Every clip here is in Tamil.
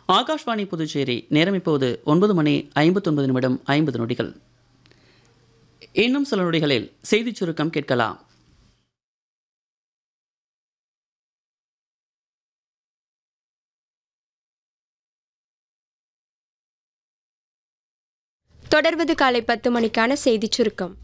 ஆகாஷ்வாணி புதுச்சேரி நேரம் இப்போது ஒன்பது மணி ஐம்பத்தொன்பது நிமிடம் ஐம்பது நொடிகள் இன்னும் சில நொடிகளில் செய்திச் சுருக்கம் கேட்கலாம் தொடர்வது காலை பத்து மணிக்கான செய்திச் சுருக்கம்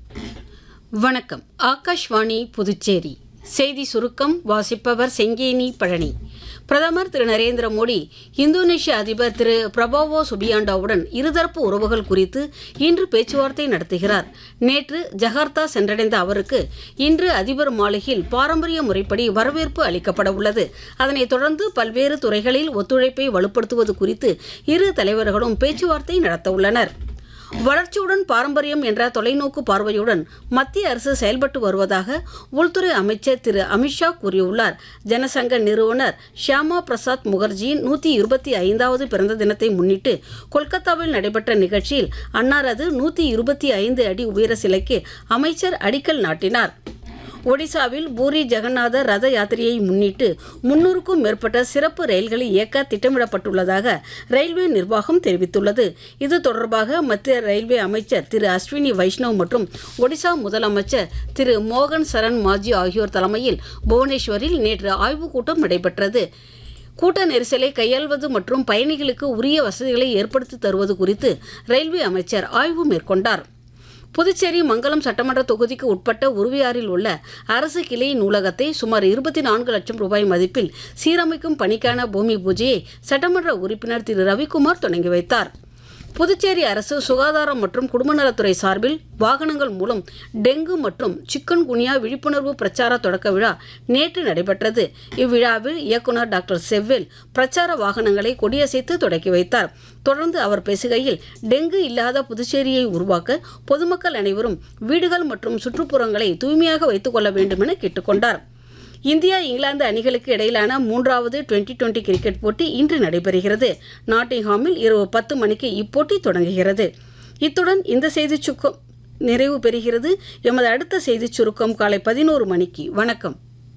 வணக்கம் ஆகாஷ்வாணி புதுச்சேரி செய்தி சுருக்கம் வாசிப்பவர் செங்கேனி பழனி பிரதமர் திரு நரேந்திர மோடி இந்தோனேஷிய அதிபர் திரு பிரபோவோ சுபியாண்டாவுடன் இருதரப்பு உறவுகள் குறித்து இன்று பேச்சுவார்த்தை நடத்துகிறார் நேற்று ஜகார்த்தா சென்றடைந்த அவருக்கு இன்று அதிபர் மாளிகையில் பாரம்பரிய முறைப்படி வரவேற்பு அளிக்கப்பட உள்ளது அதனைத் தொடர்ந்து பல்வேறு துறைகளில் ஒத்துழைப்பை வலுப்படுத்துவது குறித்து இரு தலைவர்களும் பேச்சுவார்த்தை நடத்த உள்ளனர் வளர்ச்சியுடன் பாரம்பரியம் என்ற தொலைநோக்கு பார்வையுடன் மத்திய அரசு செயல்பட்டு வருவதாக உள்துறை அமைச்சர் திரு அமித்ஷா கூறியுள்ளார் ஜனசங்க நிறுவனர் ஷியாமா பிரசாத் முகர்ஜியின் நூற்றி இருபத்தி ஐந்தாவது பிறந்த தினத்தை முன்னிட்டு கொல்கத்தாவில் நடைபெற்ற நிகழ்ச்சியில் அன்னாரது நூற்றி இருபத்தி ஐந்து அடி உயர சிலைக்கு அமைச்சர் அடிக்கல் நாட்டினார் ஒடிசாவில் பூரி ஜெகநாத ரத யாத்திரையை முன்னிட்டு முன்னூறுக்கும் மேற்பட்ட சிறப்பு ரயில்களை இயக்க திட்டமிடப்பட்டுள்ளதாக ரயில்வே நிர்வாகம் தெரிவித்துள்ளது இது தொடர்பாக மத்திய ரயில்வே அமைச்சர் திரு அஸ்வினி வைஷ்ணவ் மற்றும் ஒடிசா முதலமைச்சர் திரு மோகன் சரண் மாஜி ஆகியோர் தலைமையில் புவனேஸ்வரில் நேற்று ஆய்வுக் கூட்டம் நடைபெற்றது கூட்ட நெரிசலை கையாள்வது மற்றும் பயணிகளுக்கு உரிய வசதிகளை ஏற்படுத்தி தருவது குறித்து ரயில்வே அமைச்சர் ஆய்வு மேற்கொண்டார் புதுச்சேரி மங்கலம் சட்டமன்ற தொகுதிக்கு உட்பட்ட உருவியாறில் உள்ள அரசு கிளை நூலகத்தை சுமார் இருபத்தி நான்கு லட்சம் ரூபாய் மதிப்பில் சீரமைக்கும் பணிக்கான பூமி பூஜையை சட்டமன்ற உறுப்பினர் திரு ரவிக்குமார் தொடங்கி வைத்தார் புதுச்சேரி அரசு சுகாதாரம் மற்றும் குடும்பநலத்துறை சார்பில் வாகனங்கள் மூலம் டெங்கு மற்றும் சிக்கன் குனியா விழிப்புணர்வு பிரச்சார தொடக்க விழா நேற்று நடைபெற்றது இவ்விழாவில் இயக்குனர் டாக்டர் செவ்வேல் பிரச்சார வாகனங்களை கொடியசைத்து தொடக்கி வைத்தார் தொடர்ந்து அவர் பேசுகையில் டெங்கு இல்லாத புதுச்சேரியை உருவாக்க பொதுமக்கள் அனைவரும் வீடுகள் மற்றும் சுற்றுப்புறங்களை தூய்மையாக வைத்துக் கொள்ள வேண்டும் என கேட்டுக்கொண்டார் இந்தியா இங்கிலாந்து அணிகளுக்கு இடையிலான மூன்றாவது டுவெண்டி டுவெண்டி கிரிக்கெட் போட்டி இன்று நடைபெறுகிறது நாட்டிங்ஹாமில் இரவு பத்து மணிக்கு இப்போட்டி தொடங்குகிறது இத்துடன் இந்த செய்திச் சுருக்கம் நிறைவு பெறுகிறது எமது அடுத்த செய்திச் சுருக்கம் காலை பதினோரு மணிக்கு வணக்கம்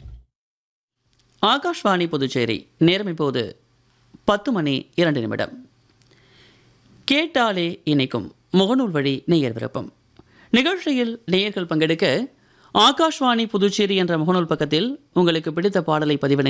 ஆகாஷ்வாணி புதுச்சேரி நேரம் இப்போது பத்து மணி இரண்டு நிமிடம் கேட்டாலே இணைக்கும் முகநூல் வழி நேயர் விருப்பம் நிகழ்ச்சியில் நேயர்கள் பங்கெடுக்க ஆகாஷ்வாணி புதுச்சேரி என்ற முகநூல் பக்கத்தில் உங்களுக்கு பிடித்த பாடலை பதிவிடுங்கள்